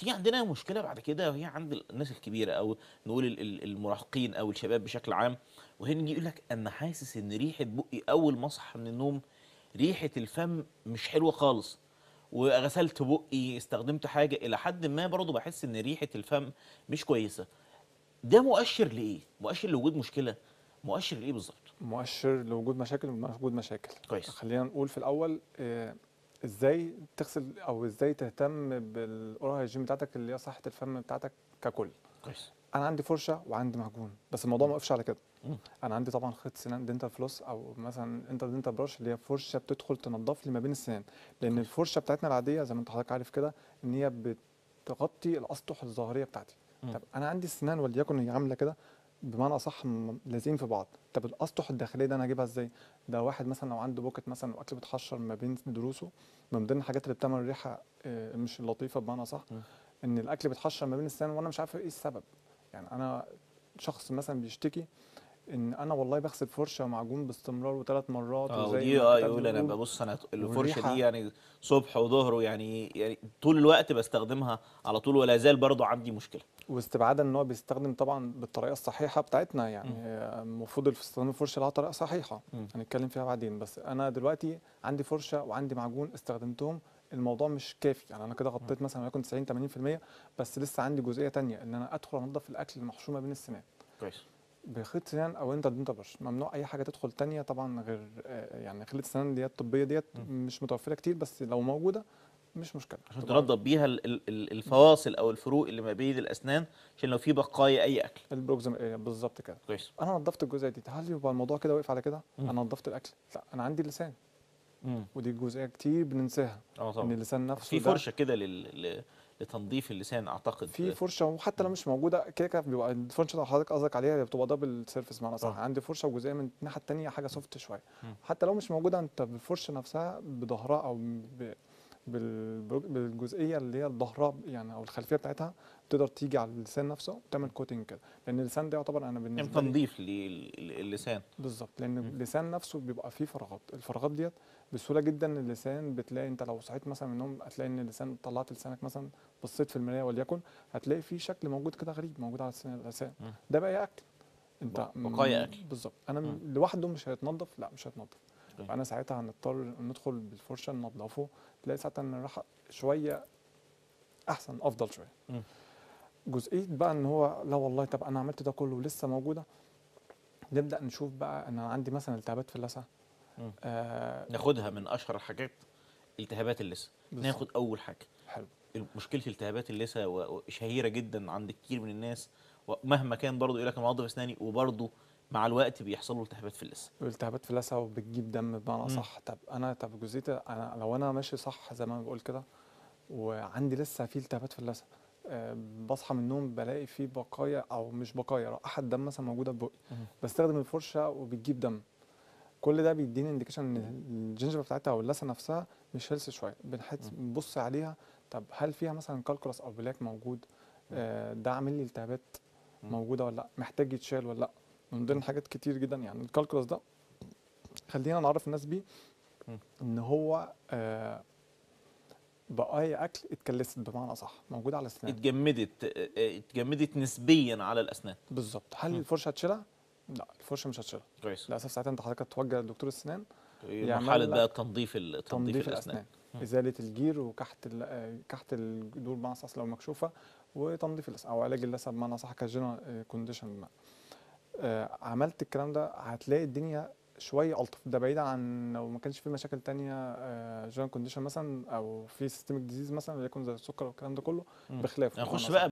تيجي عندنا مشكله بعد كده وهي عند الناس الكبيره او نقول ال- ال- المراهقين او الشباب بشكل عام وهي يجي يقول لك انا حاسس ان ريحه بقي اول ما اصحى من النوم ريحه الفم مش حلوه خالص وغسلت بقي استخدمت حاجه الى حد ما برضه بحس ان ريحه الفم مش كويسه ده مؤشر لايه مؤشر لوجود مشكله مؤشر لايه بالظبط مؤشر لوجود مشاكل وجود مشاكل كويس خلينا نقول في الاول آه، ازاي تغسل او ازاي تهتم بالاورال هيجين بتاعتك اللي هي صحه الفم بتاعتك ككل كويس انا عندي فرشه وعندي معجون بس الموضوع ما وقفش على كده مم. انا عندي طبعا خيط سنان دينتال فلوس او مثلا انت دينتال براش اللي هي فرشه بتدخل تنظف لي ما بين السنان لان الفرشه بتاعتنا العاديه زي ما انت حضرتك عارف كده ان هي بتغطي الاسطح الظاهريه بتاعتي مم. طب انا عندي السنان وليكن هي عامله كده بمعنى اصح م- لازقين في بعض طب الاسطح الداخليه ده انا اجيبها ازاي ده واحد مثلا لو عنده بوكت مثلا واكل بيتحشر ما بين دروسه من ضمن الحاجات اللي بتعمل ريحه آه، مش لطيفه بمعنى صح مم. ان الاكل بيتحشر ما بين السنان وانا مش عارف ايه السبب يعني انا شخص مثلا بيشتكي ان انا والله بغسل فرشه ومعجون باستمرار وثلاث مرات اه وزي ودي ما اه الكتاب يقول انا بيقول. ببص انا الفرشه والريحة- دي يعني صبح وظهر يعني يعني طول الوقت بستخدمها على طول ولا زال برضه عندي مشكله واستبعادا ان هو بيستخدم طبعا بالطريقه الصحيحه بتاعتنا يعني مم. آه، المفروض استخدام الفرشه لها طريقه صحيحه مم. هنتكلم فيها بعدين بس انا دلوقتي عندي فرشه وعندي معجون استخدمتهم الموضوع مش كافي يعني انا كده غطيت مثلا وليكن 90 80% بس لسه عندي جزئيه تانية ان انا ادخل انضف الاكل المحشو ما بين السنان كويس بخيط سنان او انت دنت برش ممنوع اي حاجه تدخل تانية طبعا غير آه، يعني خلة السنان اللي هي الطبيه ديت مم. مش متوفره كتير بس لو موجوده مش مشكله عشان تبقى- تنظف بيها ال- ال- ال- الفواصل او الفروق اللي ما بين الاسنان عشان لو في بقايا اي اكل البروكزم إيه بالظبط كده كويس انا نظفت الجزئيه دي هل يبقى الموضوع كده واقف على كده مم. انا نظفت الاكل لا انا عندي لسان امم ودي جزئيه كتير بننساها اه ان طبعا اللسان نفسه في ده فرشه كده لل... ل- لتنظيف اللسان اعتقد في فرشه وحتى لو مش موجوده كده كده بيبقى الفرشه اللي حضرتك قصدك عليها هي بتبقى دبل سيرفيس معنى صح آه. عندي فرشه وجزئيه من الناحيه الثانيه حاجه سوفت شويه مم. حتى لو مش موجوده انت بالفرشه نفسها بظهرها او ب... بال- بالجزئيه اللي هي ظهرها يعني او الخلفيه بتاعتها تقدر تيجي على اللسان نفسه وتعمل كوتنج كده لان اللسان ده يعتبر انا يعني بالنسبه لي تنظيف للسان بالظبط لان مم. اللسان نفسه بيبقى فيه فراغات الفراغات ديت بسهوله جدا اللسان بتلاقي انت لو صحيت مثلا من النوم هتلاقي ان اللسان طلعت لسانك مثلا بصيت في المرايه وليكن هتلاقي فيه شكل موجود كده غريب موجود على لسان اللسان مم. ده بقى اكل انت بق- بقايا م- أكل. بالظبط انا م- مم. لوحده مش هيتنضف لا مش هيتنضف طيب. فانا ساعتها هنضطر ندخل بالفرشه ننضفه تلاقي ساعتها ان الراحه شويه احسن افضل شويه مم. جزئيه بقى ان هو لا والله طب انا عملت ده كله ولسه موجوده نبدا نشوف بقى ان انا عندي مثلا التهابات في اللثه مم. آه ناخدها من اشهر الحاجات التهابات اللثه بالظبط. ناخد اول حاجه حلو مشكله التهابات اللثه و- وشهيره جدا عند كتير من الناس ومهما كان برضه يقول لك انا منظف اسناني وبرضه مع الوقت بيحصل له التهابات في اللثه التهابات في اللثه وبتجيب دم بمعنى مم. صح طب انا طب جزئيه انا لو انا ماشي صح زي ما بقول كده وعندي لسه في التهابات في اللثه آه، بصحى من النوم بلاقي في بقايا او مش بقايا رائحه دم مثلا موجوده في بقي مم. بستخدم الفرشه وبتجيب دم كل ده بيديني انديكيشن ان الجنجبه بتاعتها او اللثه نفسها مش هيلث شويه بنحس بنبص عليها طب هل فيها مثلا كالكولاس او بلاك موجود آه، ده عامل لي التهابات مم. موجوده ولا لا محتاج يتشال ولا لا من ضمن حاجات كتير جدا يعني الكالكولاس ده خلينا نعرف الناس بيه مم. ان هو آه، بقايا اكل اتكلست بمعنى صح موجوده على الاسنان اتجمدت اه، اه، اتجمدت نسبيا على الاسنان بالظبط هل مم. الفرشه هتشيلها لا الفرشه مش هتشيلها كويس للاسف ساعتها انت حضرتك هتوجه لدكتور السنان مرحله يعمل بقى لك تنظيف ال- تنظيف تنظيف الاسنان الاسنان مم. ازاله الجير وكحت ال- آه، كحت الجذور بمعنى صح لو مكشوفه وتنظيف اللثه او علاج اللثه بمعنى صح كجنرال كونديشن عملت الكلام ده هتلاقي الدنيا شويه الطف ده بعيدا عن لو ما كانش في مشاكل تانية جنرال كونديشن مثلا او في سيستميك ديزيز مثلا وليكن زي السكر والكلام ده كله مم. بخلاف هنخش بمعنى بقى